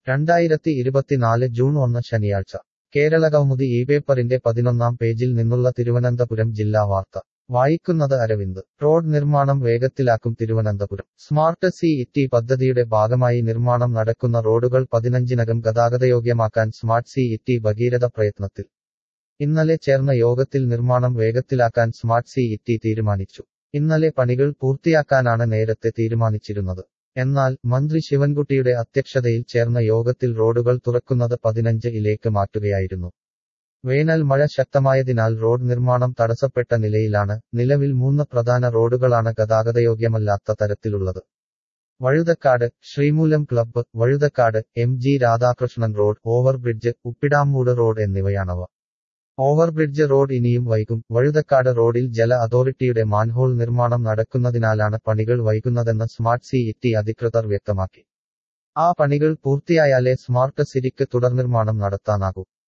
രണ്ടായിരത്തി ഇരുപത്തിനാല് ജൂൺ ഒന്ന് ശനിയാഴ്ച കേരളകൗമുദി ഈ പേപ്പറിന്റെ പതിനൊന്നാം പേജിൽ നിന്നുള്ള തിരുവനന്തപുരം ജില്ലാ വാർത്ത വായിക്കുന്നത് അരവിന്ദ് റോഡ് നിർമ്മാണം വേഗത്തിലാക്കും തിരുവനന്തപുരം സ്മാർട്ട് സി ഇറ്റി പദ്ധതിയുടെ ഭാഗമായി നിർമ്മാണം നടക്കുന്ന റോഡുകൾ പതിനഞ്ചിനകം ഗതാഗതയോഗ്യമാക്കാൻ സ്മാർട്ട് സി ഇറ്റി ഭഗീരഥ പ്രയത്നത്തിൽ ഇന്നലെ ചേർന്ന യോഗത്തിൽ നിർമ്മാണം വേഗത്തിലാക്കാൻ സ്മാർട്ട് സി ഇറ്റി തീരുമാനിച്ചു ഇന്നലെ പണികൾ പൂർത്തിയാക്കാനാണ് നേരത്തെ തീരുമാനിച്ചിരുന്നത് എന്നാൽ മന്ത്രി ശിവൻകുട്ടിയുടെ അധ്യക്ഷതയിൽ ചേർന്ന യോഗത്തിൽ റോഡുകൾ തുറക്കുന്നത് പതിനഞ്ച് ഇലേക്ക് മാറ്റുകയായിരുന്നു വേനൽ മഴ ശക്തമായതിനാൽ റോഡ് നിർമ്മാണം തടസ്സപ്പെട്ട നിലയിലാണ് നിലവിൽ മൂന്ന് പ്രധാന റോഡുകളാണ് ഗതാഗതയോഗ്യമല്ലാത്ത തരത്തിലുള്ളത് Vazhuthacaud Sreemoolam club Vazhuthacaud M G Radhakrishnan road overbridge Uppidamoodu road എന്നിവയാണവ ഓവർബ്രിഡ്ജ് റോഡ് ഇനിയും വൈകും വഴുതക്കാട് റോഡിൽ ജല അതോറിറ്റിയുടെ മാൻഹോൾ നിർമ്മാണം നടക്കുന്നതിനാലാണ് പണികൾ വൈകുന്നതെന്ന് സ്മാർട്ട് സി ഇറ്റി അധികൃതർ വ്യക്തമാക്കി ആ പണികൾ പൂർത്തിയായാലേ സ്മാർട്ട് സിറ്റിക്ക് തുടർനിർമ്മാണം നടത്താനാകൂ